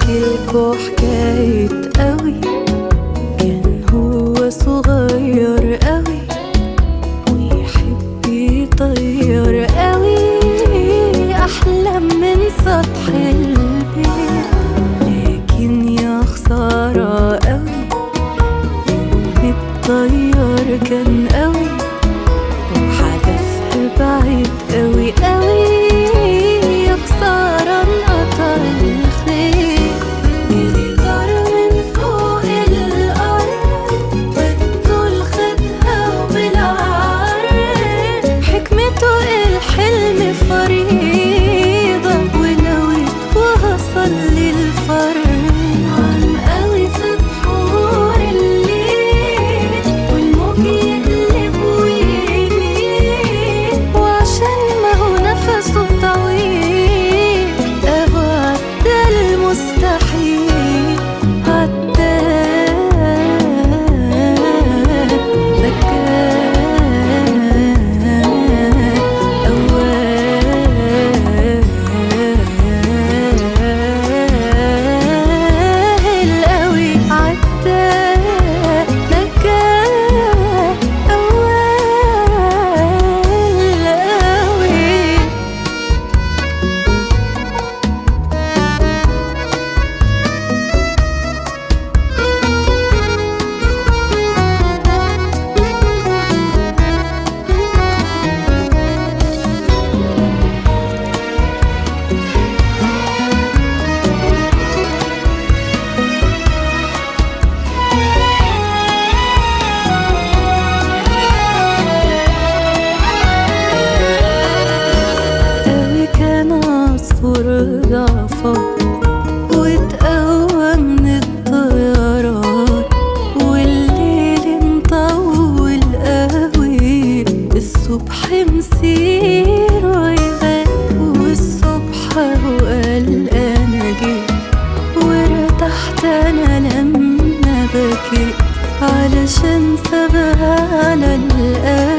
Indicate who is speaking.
Speaker 1: احكيلكوا حكاية قوي كان هو صغير قوي ويحب يطير قوي احلى من سطح البيت لكن يا خسارة قوي يوم الطيار كان قوي وحدفها بعيد قوي قوي يا خسارة انقطع الخيط جري طار من فوق الأرض والطول خدها وبالعرض حكمته الحلم فريضة ونويت وهصل للفرد عم قوي في بحور الليل والموج يقلب ويميل وعشان ما هو نفسه طويل اهو عدى المستحيل عدى ده كان أوائل قوي عدى ده كان أوائل قوي قوي كان عصفور ضعفان واتقوى من الطيارات والليل مطول قوي الصبح مسير ويغاب والصبح هو قال انا جيت وارتحت انا لما بكيت علشان سابها على القلب